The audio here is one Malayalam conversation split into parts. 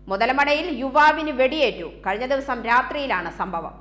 മുതലമടയിൽ യുവാവിന് വെടിയേറ്റു കഴിഞ്ഞ ദിവസം രാത്രിയിലാണ് സംഭവം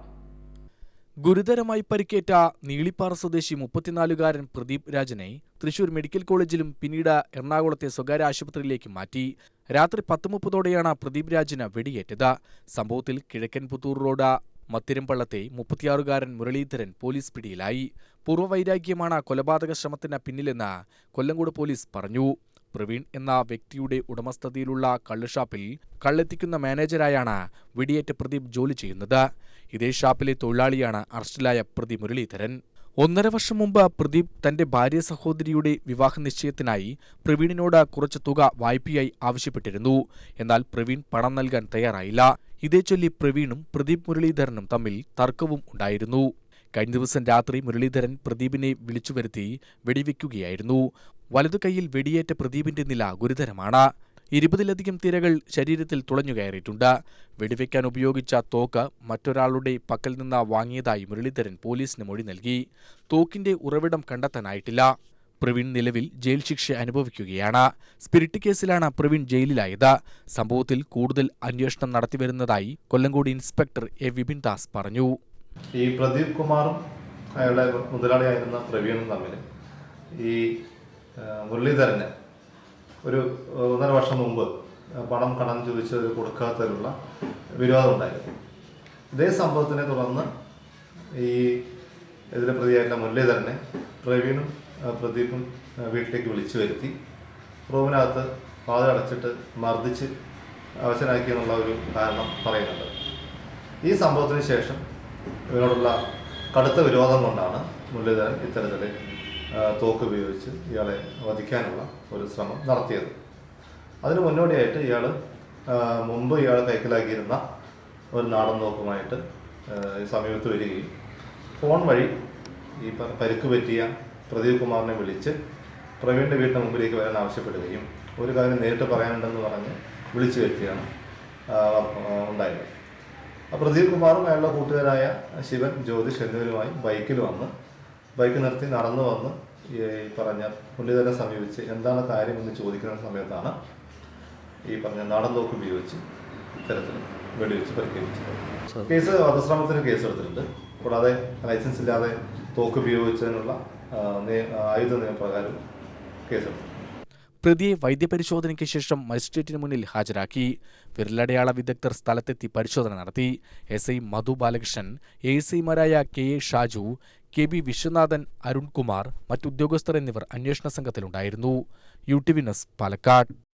ഗുരുതരമായി പരിക്കേറ്റ നീളിപ്പാറ സ്വദേശി മുപ്പത്തിനാലുകാരൻ പ്രദീപ് രാജനെ തൃശൂർ മെഡിക്കൽ കോളേജിലും പിന്നീട് എറണാകുളത്തെ സ്വകാര്യ ആശുപത്രിയിലേക്ക് മാറ്റി രാത്രി പത്ത് മുപ്പതോടെയാണ് പ്രദീപ് രാജിന് വെടിയേറ്റത് സംഭവത്തിൽ കിഴക്കൻ പുത്തൂർ റോഡ് മത്തിരമ്പള്ളത്തെ മുപ്പത്തിയാറുകാരൻ മുരളീധരൻ പോലീസ് പിടിയിലായി പൂർവ്വവൈരാഗ്യമാണ് കൊലപാതക ശ്രമത്തിന് പിന്നിലെന്ന് കൊല്ലങ്കോട് പോലീസ് പറഞ്ഞു പ്രവീൺ എന്ന വ്യക്തിയുടെ ഉടമസ്ഥതയിലുള്ള കള്ളുഷാപ്പിൽ കള്ളെത്തിക്കുന്ന മാനേജരായാണ് വെടിയേറ്റ പ്രദീപ് ജോലി ചെയ്യുന്നത് ഇതേ ഷാപ്പിലെ തൊഴിലാളിയാണ് അറസ്റ്റിലായ പ്രതി മുരളീധരൻ ഒന്നര വർഷം മുമ്പ് പ്രദീപ് തന്റെ ഭാര്യ സഹോദരിയുടെ വിവാഹ നിശ്ചയത്തിനായി പ്രവീണിനോട് കുറച്ച് തുക വായ്പയായി ആവശ്യപ്പെട്ടിരുന്നു എന്നാൽ പ്രവീൺ പണം നൽകാൻ തയ്യാറായില്ല ഇതേ ചൊല്ലി പ്രവീണും പ്രദീപ് മുരളീധരനും തമ്മിൽ തർക്കവും ഉണ്ടായിരുന്നു കഴിഞ്ഞ ദിവസം രാത്രി മുരളീധരൻ പ്രദീപിനെ വിളിച്ചുവരുത്തി വെടിവെക്കുകയായിരുന്നു വലതു കൈയിൽ വെടിയേറ്റ പ്രദീപിന്റെ നില ഗുരുതരമാണ് ഇരുപതിലധികം തിരകൾ ശരീരത്തിൽ തുളഞ്ഞുകയറിയിട്ടുണ്ട് വെടിവെക്കാൻ ഉപയോഗിച്ച തോക്ക് മറ്റൊരാളുടെ പക്കൽ നിന്ന് വാങ്ങിയതായി മുരളീധരൻ പോലീസിന് മൊഴി നൽകി തോക്കിന്റെ ഉറവിടം കണ്ടെത്താനായിട്ടില്ല പ്രവീൺ നിലവിൽ ജയിൽ ശിക്ഷ അനുഭവിക്കുകയാണ് സ്പിരിറ്റ് കേസിലാണ് പ്രവീൺ ജയിലിലായത് സംഭവത്തിൽ കൂടുതൽ അന്വേഷണം നടത്തിവരുന്നതായി കൊല്ലങ്കോട് ഇൻസ്പെക്ടർ എ വിപിൻ ദാസ് പറഞ്ഞു ഈ പ്രദീപ് കുമാറും അയാളുടെ മുതലാളിയായിരുന്ന പ്രവീണും തമ്മിൽ ഈ ആ, മുരളീധരന് ഒരു ഒന്നര വർഷം മുമ്പ് പണം കടം ചോദിച്ച് കൊടുക്കാത്തതിലുള്ള വിരോധമുണ്ടായിരുന്നു ഇതേ സംഭവത്തിനെ തുടർന്ന് ഈ ഇതിലെ പ്രതിയായിട്ടുള്ള മുരളീധരനെ പ്രവീണും ആ, പ്രദീപും ആ, വീട്ടിലേക്ക് വിളിച്ചു വരുത്തി റൂമിനകത്ത് വാതിലടച്ചിട്ട് മർദ്ദിച്ച് അവശനാക്കി എന്നുള്ള ഒരു കാരണം പറയുന്നുണ്ട് ഈ സംഭവത്തിന് ശേഷം ഇവരോടുള്ള കടുത്ത വിരോധം കൊണ്ടാണ് മുരളീധരൻ ഇത്തരത്തിൽ ആ, തോക്ക് ഉപയോഗിച്ച് ഇയാളെ വധിക്കാനുള്ള ഒരു ശ്രമം നടത്തിയത് അതിന് മുന്നോടിയായിട്ട് ഇയാൾ മുമ്പ് ഇയാൾ കൈക്കലാക്കിയിരുന്ന ഒരു നാടൻ തോക്കുമായിട്ട് ആ, ഈ സമീപത്ത് വരികയും ഫോൺ വഴി ഈ പ- പരിക്ക് പറ്റിയ പ്രദീപ് കുമാറിനെ വിളിച്ച് പ്രവീണിൻ്റെ വീടിന് മുമ്പിലേക്ക് വരാൻ ആവശ്യപ്പെടുകയും ഒരു കാര്യം നേരിട്ട് പറയാനുണ്ടെന്ന് പറഞ്ഞ് വിളിച്ചു വരുത്തിയാണ് ആ, ആ, ഉണ്ടായത് ആ പ്രദീപ് കുമാറും അയാളുടെ കൂട്ടുകാരായ ശിവൻ ജ്യോതിഷ് എന്നിവരുമായി ബൈക്കിൽ വന്ന് ബൈക്ക് നിർത്തി നടന്നു വന്ന് ഈ പറഞ്ഞ പുള്ളിതരെ സമീപിച്ച് എന്താണ് കാര്യം എന്ന് ചോദിക്കുന്ന സമയത്താണ് ഈ പറഞ്ഞ നാടൻ തോക്ക് ഉപയോഗിച്ച് ഇത്തരത്തിൽ വെടിവെച്ച് പരിക്കേൽപ്പിച്ചത് കേസ് വധശ്രമത്തിന് കേസ് എടുത്തിട്ടുണ്ട് കൂടാതെ ലൈസൻസ് ഇല്ലാതെ തോക്ക് ഉപയോഗിച്ചതിനുള്ള ആ, നേ- ആയുധ നിയമപ്രകാരം കേസെടുത്തു പ്രതിയെ വൈദ്യപരിശോധനയ്ക്ക് ശേഷം മജിസ്ട്രേറ്റിന് മുന്നിൽ ഹാജരാക്കി വിരലടയാള വിദഗ്ധർ സ്ഥലത്തെത്തി പരിശോധന നടത്തി S I Madhu Balakrishnan A S ഐമാരായ K A Shaju K B Viswanathan Arunkumar മറ്റുദ്യോഗസ്ഥർ എന്നിവർ അന്വേഷണ സംഘത്തിലുണ്ടായിരുന്നു U T V news Palakkad